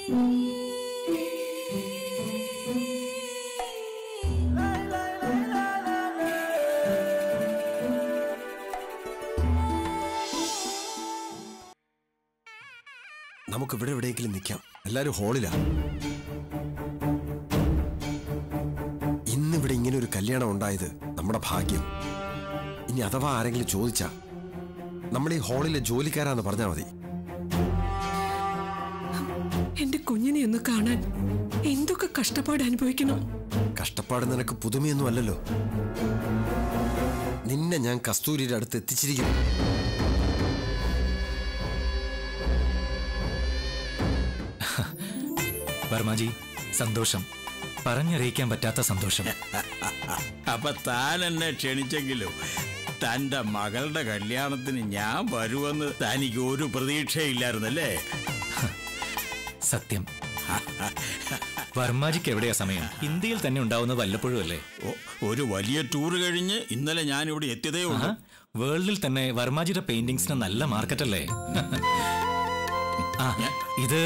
നമുക്ക് ഇവിടെ എവിടെയെങ്കിലും നിൽക്കാം എല്ലാരും ഹാളിലാ ഇന്നിവിടെ ഇങ്ങനെ ഒരു കല്യാണം ഉണ്ടായത് നമ്മുടെ ഭാഗ്യം ഇനി അഥവാ ആരെങ്കിലും ചോദിച്ചാ നമ്മൾ ഈ ഹാളിലെ ജോലിക്കാരാന്ന് പറഞ്ഞാൽ മതി എന്റെ കുഞ്ഞിനെ ഒന്ന് കാണാൻ എന്തൊക്കെ കഷ്ടപ്പാട് അനുഭവിക്കണം കഷ്ടപ്പാട് നിനക്ക് പുതുമയൊന്നും അല്ലല്ലോ നിന്നെ ഞാൻ കസ്തൂരിയുടെ അടുത്ത് എത്തിച്ചിരിക്കുന്നു വർമാജി സന്തോഷം പറഞ്ഞറിയിക്കാൻ പറ്റാത്ത സന്തോഷം അപ്പൊ താൻ എന്നെ ക്ഷണിച്ചെങ്കിലും തന്റെ മകളുടെ കല്യാണത്തിന് ഞാൻ വരുമെന്ന് തനിക്ക് ഒരു പ്രതീക്ഷയില്ലായിരുന്നല്ലേ സത്യം വർമാജിക്ക് എവിടെയാ സമയം ഇന്ത്യയിൽ തന്നെ ഉണ്ടാവുന്നത് വല്ലപ്പോഴും അല്ലേ ഒ- ഒരു വലിയ ടൂർ കഴിഞ്ഞ് ഇന്നലെ ഞാൻ ഇവിടെ എത്തിയതേ ഉള്ളൂ ആഹാ, വേൾഡിൽ തന്നെ വർമാജിയുടെ പെയിന്റിങ്സിന് നല്ല മാർക്കറ്റല്ലേ ആ ഇത്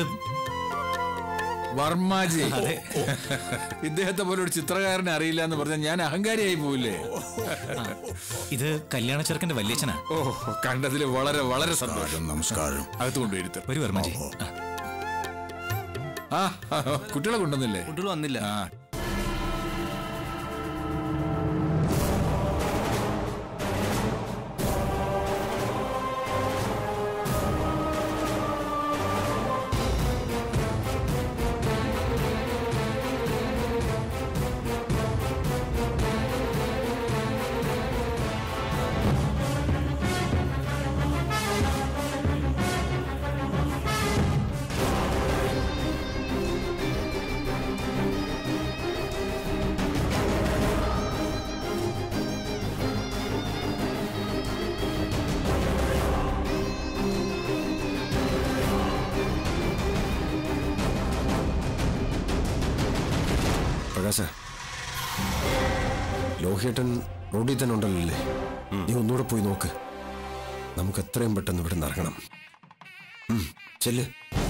വർമാജി അതെ. ഇദ്ദേഹത്തെ പോലെ ഒരു ചിത്രകാരനെ അറിയില്ല എന്ന് പറഞ്ഞാൽ ഞാൻ അഹങ്കാരിയായി പോവില്ലേ ഇത് കല്യാണ ചെറുക്കന്റെ വല്യച്ഛനാ ഓ കണ്ടതിൽ വളരെ വളരെ സന്തോഷം നമസ്കാരം അകത്ത് കൊണ്ടുവരുത്തർ ഒരു വർമാജി ആ, ആ ആ, കുട്ടികളെ കൊണ്ടുവന്നില്ലേ കുട്ടികൾ വന്നില്ല ആ പ്രകാശ ലോഹിയേട്ടൻ റോഡിൽ തന്നെ ഉണ്ടല്ലോ അല്ലേ നീ ഒന്നുകൂടെ പോയി നോക്ക് നമുക്ക് എത്രയും പെട്ടെന്ന് ഇവിടെ നിന്ന് ഇറങ്ങണം ഉം, ചെല്ല്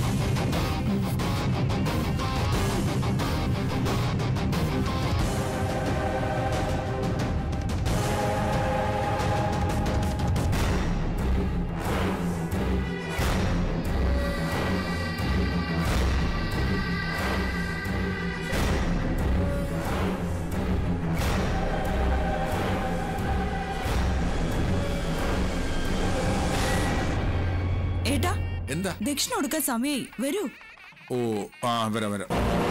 ഏട്ടാ എന്താ ദക്ഷിണ കൊടുക്കാൻ സമയായി വരൂ ഓ ആ വരാം വരാം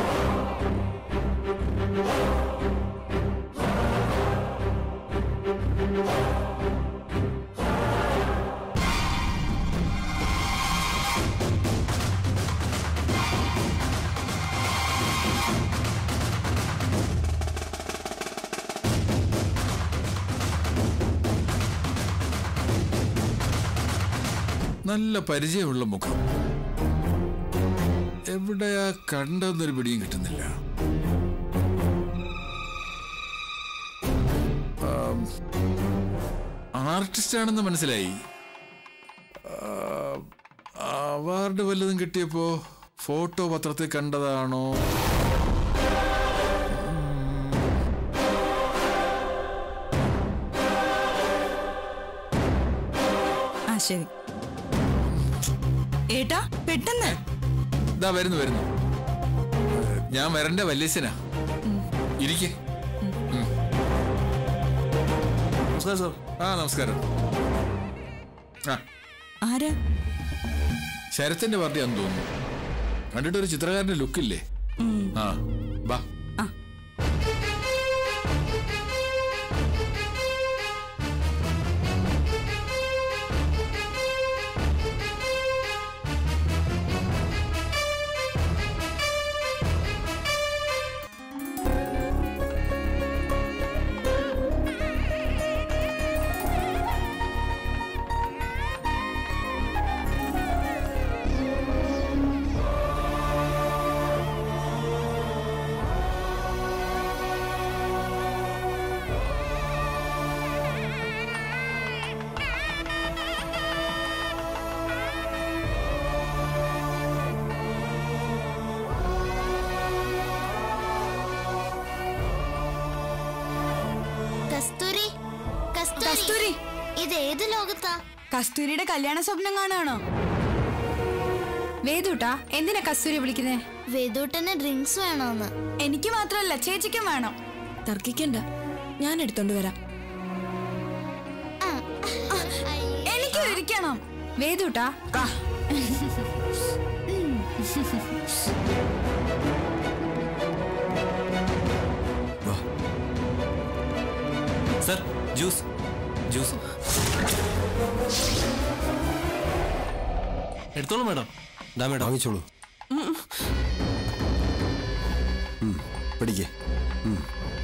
നല്ല പരിചയമുള്ള മുഖം എവിടെയാ കണ്ടെന്നൊരു പിടിയും കിട്ടുന്നില്ല ആം, ആർട്ടിസ്റ്റ് ആണെന്ന് മനസ്സിലായി ആ, അവാർഡ് വല്ലതും കിട്ടിയപ്പോ ഫോട്ടോ പത്രത്തിൽ കണ്ടതാണോ ആ ശരി ഏട്ടാ പെട്ടെന്ന് ഇതാ വരുന്നു വരുന്നു ഞാൻ വരണ്ട വല്യച്ഛനാ ഇരിക്കെ നമസ്കാരം സാർ ആ നമസ്കാരം ആ ആരാ ശരത്തിന്റെ പാർട്ടിയാന്ന് തോന്നുന്നു കണ്ടിട്ട് ഒരു ചിത്രകാരന്റെ ലുക്കില്ലേ ആ ബാ ആ. കസ്തൂരി ഇത് ഏത് ലോകത്താ കസ്തൂരിയുടെ കല്യാണ സ്വപ്നം കാണുകയാണോ വേദൂട്ടാ എന്തിനാ കസ്തൂരി വിളിക്കുന്നേ വേദൂട്ടന് ഡ്രിങ്ക്സ് വേണോന്ന് എനിക്ക് മാത്രമല്ല ചേച്ചിക്കും വേണം തർക്കിക്കണ്ട ഞാൻ എടുത്തോണ്ട് വരാം എനിക്ക് ഇരിക്കണം വേദൂട്ടാ വാ സർ ജ്യൂസ് ജ്യൂസ് എടുത്തോളൂ മാഡം ഡാ മേഡം വാങ്ങിച്ചോളൂ ഉം, പിടിക്ക് ഉം.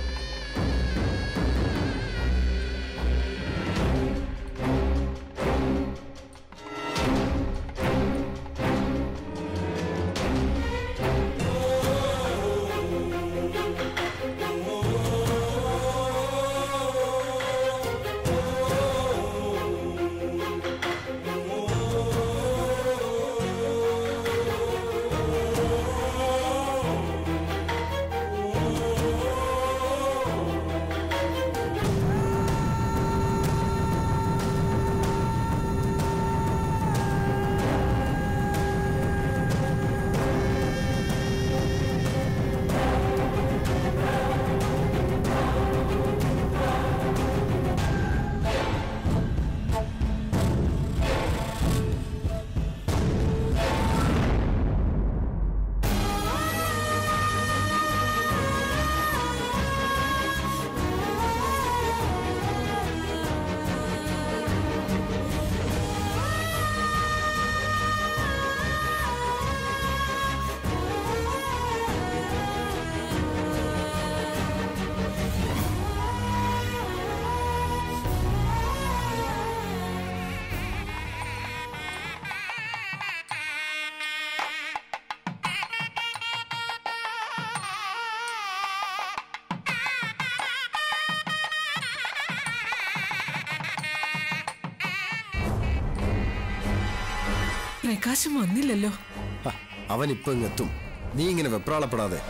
പ്രകാശം വന്നില്ലല്ലോ ഹ, അവൻ ഇപ്പൊ ഇങ്ങെത്തും നീ ഇങ്ങനെ വെപ്രാളപ്പെടാതെ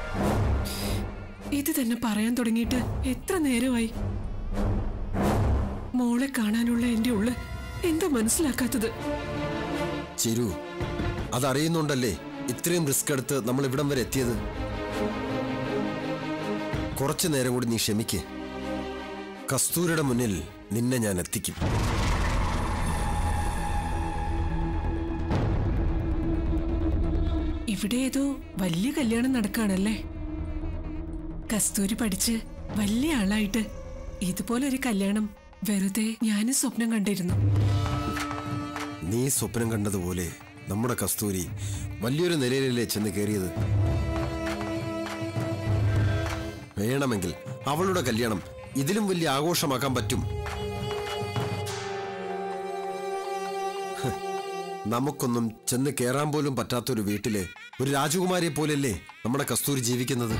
ഇത് തന്നെ പറയാൻ തുടങ്ങിയിട്ട് എത്ര നേരമായി മോളെ കാണാനുള്ള എന്റെ ഉള്ള് എന്താ മനസ്സിലാക്കാത്തത് ചിരു അതറിയുന്നുണ്ടല്ലേ ഇത്രയും റിസ്ക് എടുത്ത് നമ്മൾ ഇവിടം വരെ എത്തിയത് കുറച്ചു നേരം കൂടി നീ ക്ഷമിക്ക് കസ്തൂരിയുടെ മുന്നിൽ നിന്നെ ഞാൻ എത്തിക്കും ഇവിടെ ഏതോ വലിയ കല്യാണം നടക്കാണല്ലേ കസ്തൂരി പഠിച്ച് വലിയ ആളായിട്ട് ഇതുപോലൊരു കല്യാണം വെറുതെ ഞാനും സ്വപ്നം കണ്ടിരുന്നു നീ സ്വപ്നം കണ്ടതുപോലെ നമ്മുടെ കസ്തൂരി വലിയൊരു നിലയിലല്ലേ ചെന്ന് കയറിയത് വേണമെങ്കിൽ അവളുടെ കല്യാണം ഇതിലും വലിയ ആഘോഷമാക്കാൻ പറ്റും ഹ്, നമുക്കൊന്നും ചെന്ന് കയറാൻ പോലും പറ്റാത്തൊരു വീട്ടില് ഒരു രാജകുമാരിയെ പോലല്ലേ നമ്മുടെ കസ്തൂരി ജീവിക്കുന്നത്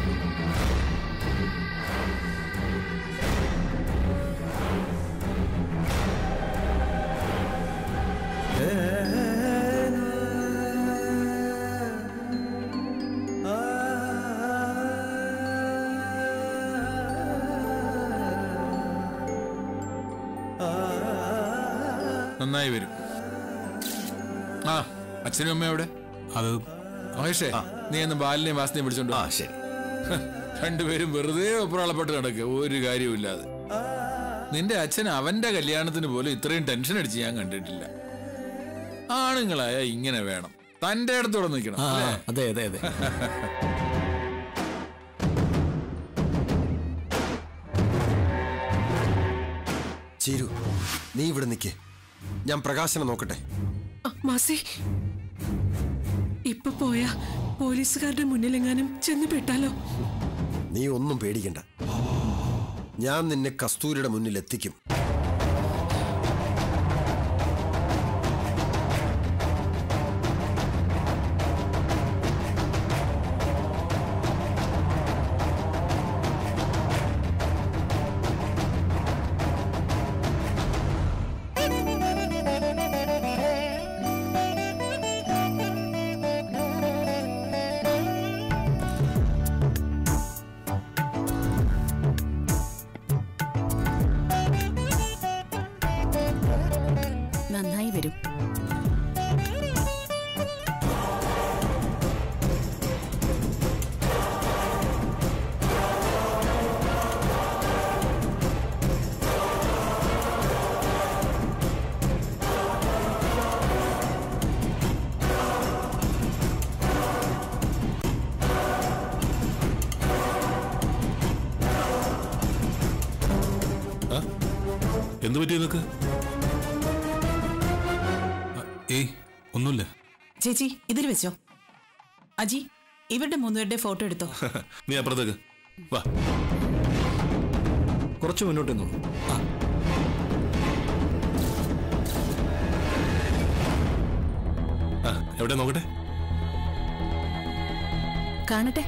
നന്നായി വരും ആ അച്ഛനും അമ്മയും എവിടെ അത് മഹേഷേ നീ എന്ന് ബാലിനെയും വാസനെയും പിടിച്ചോണ്ട് ആ ശരി രണ്ടുപേരും വെറുതെ ഒപ്പറാളപ്പെട്ട് നടക്കുക ഒരു കാര്യവുമില്ലാതെ നിന്റെ അച്ഛൻ അവന്റെ കല്യാണത്തിന് പോലും ഇത്രയും ടെൻഷൻ അടിച്ച് ഞാൻ കണ്ടിട്ടില്ല ആണുങ്ങളായ ഇങ്ങനെ വേണം തന്റെ അടുത്തോടെ നിൽക്കണം ആ, അല്ലേ? അതെ അതെ അതെ ചിരു നീ ഇവിടെ നിൽക്കേ ഞാൻ പ്രകാശനം നോക്കട്ടെ ആ, മാസി ഇപ്പൊ പോയാ പോലീസുകാരുടെ മുന്നിലെങ്ങാനും ചെന്ന് പെട്ടാലോ നീ ഒന്നും പേടിക്കണ്ട ഞാൻ നിന്നെ കസ്തൂരിയുടെ മുന്നിൽ എത്തിക്കും എന്ത് പറ്റി നിനക്ക് ഏയ് ഒന്നുമില്ല ചേച്ചി ഇതിൽ വെച്ചോ അജി ഇവരുടെ മൂന്നുപേരുടെ ഫോട്ടോ എടുത്തോ നീ അപ്പുറത്തേക്ക് വാ കുറച്ച് മുന്നോട്ട് നിന്നോളൂ ആ എവിടെ നോക്കട്ടെ കാണട്ടെ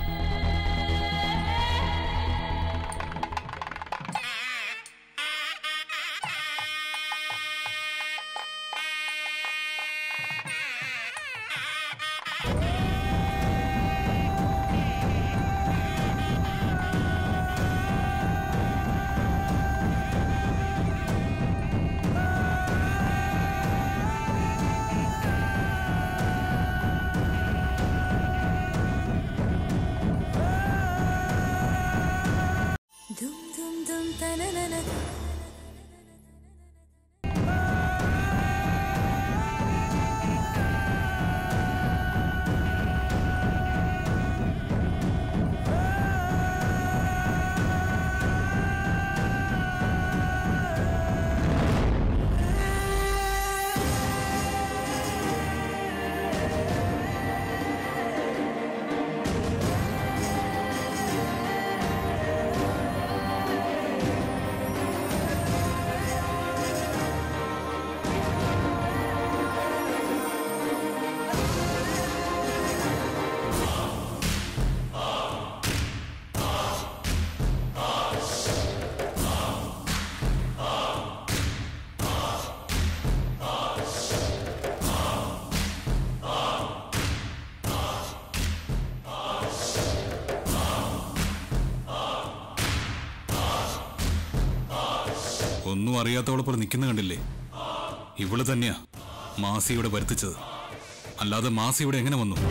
ഒന്നും അറിയാത്തവളപ്പോൾ നിൽക്കുന്ന കണ്ടില്ലേ ഇവള് തന്നെയാ മാസിയുടെ വരുത്തിച്ചത് അല്ലാതെ മാസി ഇവിടെ എങ്ങനെ വന്നു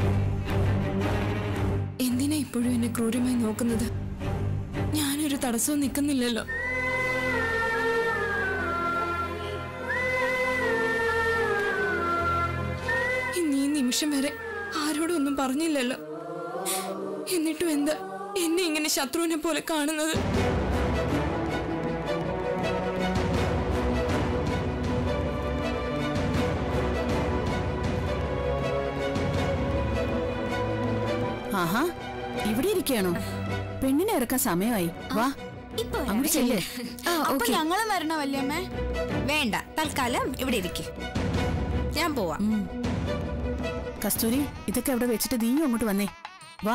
എന്തിനാ ഇപ്പോഴും എന്നെ ക്രൂരമായി നോക്കുന്നത് ഞാനൊരു തടസ്സവും നിൽക്കുന്നില്ലല്ലോ ഇന്ന് ഈ നിമിഷം വരെ ആരോടും ഒന്നും പറഞ്ഞില്ലല്ലോ എന്നിട്ടും എന്താ എന്നെ ഇങ്ങനെ ശത്രുവിനെ പോലെ കാണുന്നത് ആഹാ ഇവിടെ ഇരിക്കുകയാണോ പെണ്ണിനെ ഇറക്കാൻ സമയമായി വാ അങ്ങോട്ട് ചെല്ലേ അപ്പൊ ഞങ്ങളും വരണ വല്യമ്മേ വേണ്ട തൽക്കാലം ഇവിടെ ഇരിക്കെ ഞാൻ പോവാം കസ്തൂരി ഇതൊക്കെ അവിടെ വെച്ചിട്ട് നീയും അങ്ങോട്ട് വന്നേ വാ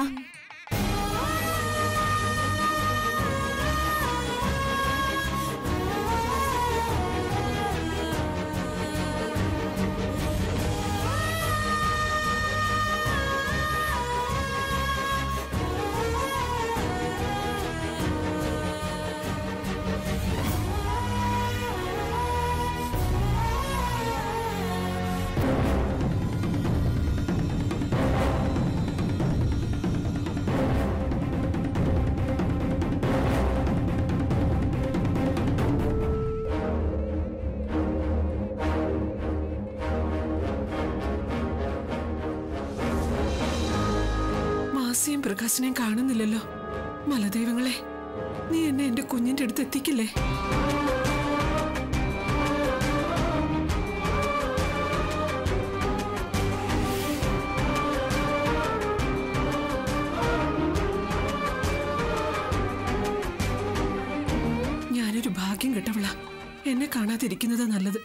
മാസിയും പ്രകാശനെയും കാണുന്നില്ലല്ലോ മലദൈവങ്ങളെ നീ എന്നെ എന്റെ കുഞ്ഞിന്റെ അടുത്ത് എത്തിക്കില്ലേ ഞാനൊരു ഭാഗ്യം കെട്ടവള എന്നെ കാണാതിരിക്കുന്നത് നല്ലത്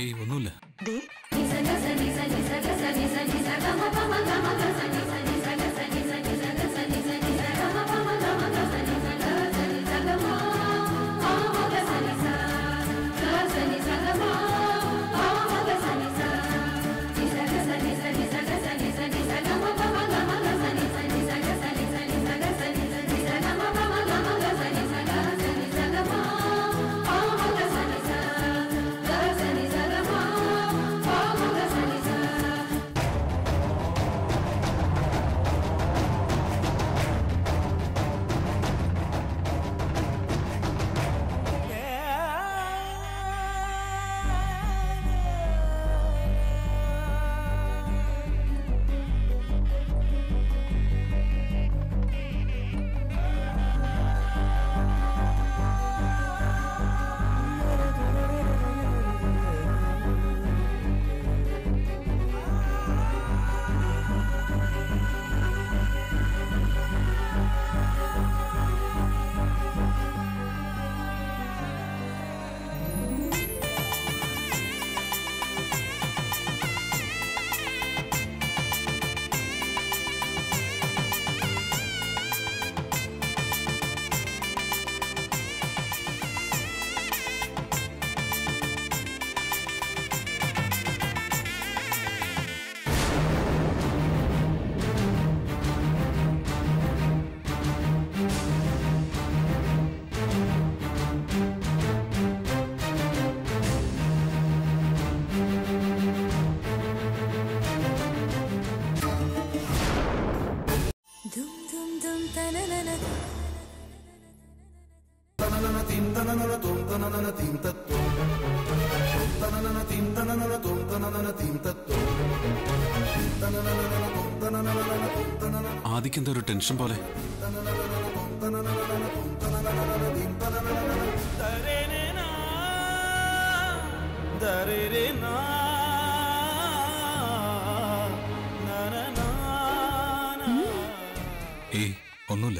ഏയ് ഒന്നുമില്ല ആദിക്കെന്താ ഒരു ടെൻഷൻ പോലെ ഏയ് ഒന്നുമില്ല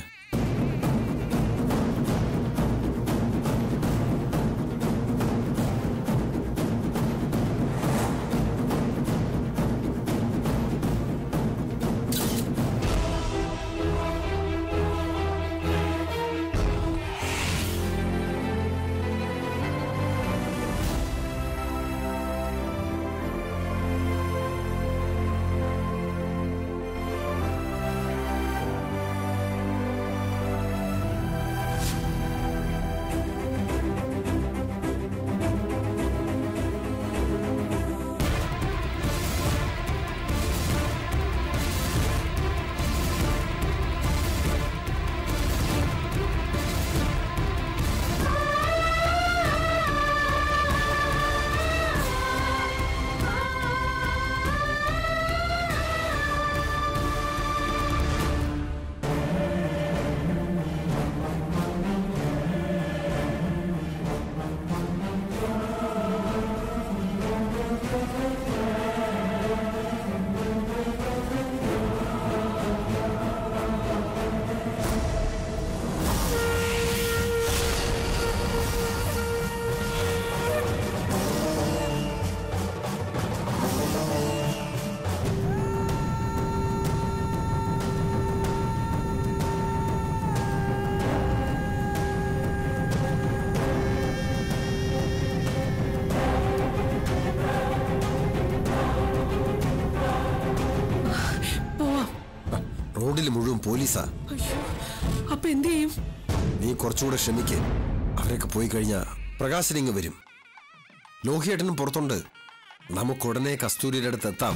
പോവാം റോഡിൽ മുഴുവൻ പോലീസാ അയ്യോ അപ്പൊ എന്ത് ചെയ്യും നീ കുറച്ചുകൂടെ ക്ഷമിക്ക് അവരൊക്കെ പോയി കഴിഞ്ഞാ പ്രകാശനിങ് വരും ലോഹിയേട്ടനും പുറത്തുണ്ട് നമുക്കുടനെ കസ്തൂരിയുടെ അടുത്ത് എത്താം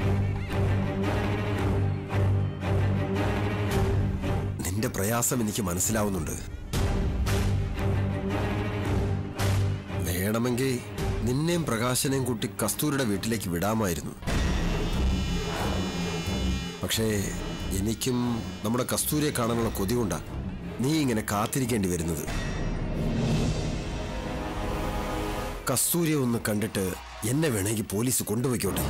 നിന്റെ പ്രയാസം എനിക്ക് മനസ്സിലാവുന്നുണ്ട് വേണമെങ്കിൽ നിന്നെയും പ്രകാശനെയും കൂട്ടി കസ്തൂരിയുടെ വീട്ടിലേക്ക് വിടാമായിരുന്നു പക്ഷേ എനിക്കും നമ്മുടെ കസ്തൂരിയെ കാണാനുള്ള കൊതി കൊണ്ടാ നീ ഇങ്ങനെ കാത്തിരിക്കേണ്ടി വരുന്നത് കസ്തൂരിയെ ഒന്ന് കണ്ടിട്ട് എന്നെ വേണമെങ്കിൽ പോലീസ് കൊണ്ടുപോയിക്കോട്ടെ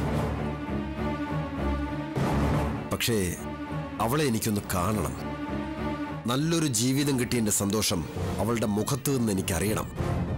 പക്ഷേ അവളെ എനിക്കൊന്ന് കാണണം നല്ലൊരു ജീവിതം കിട്ടിയതിന്റെ സന്തോഷം അവളുടെ മുഖത്ത് നിന്ന് എനിക്കറിയണം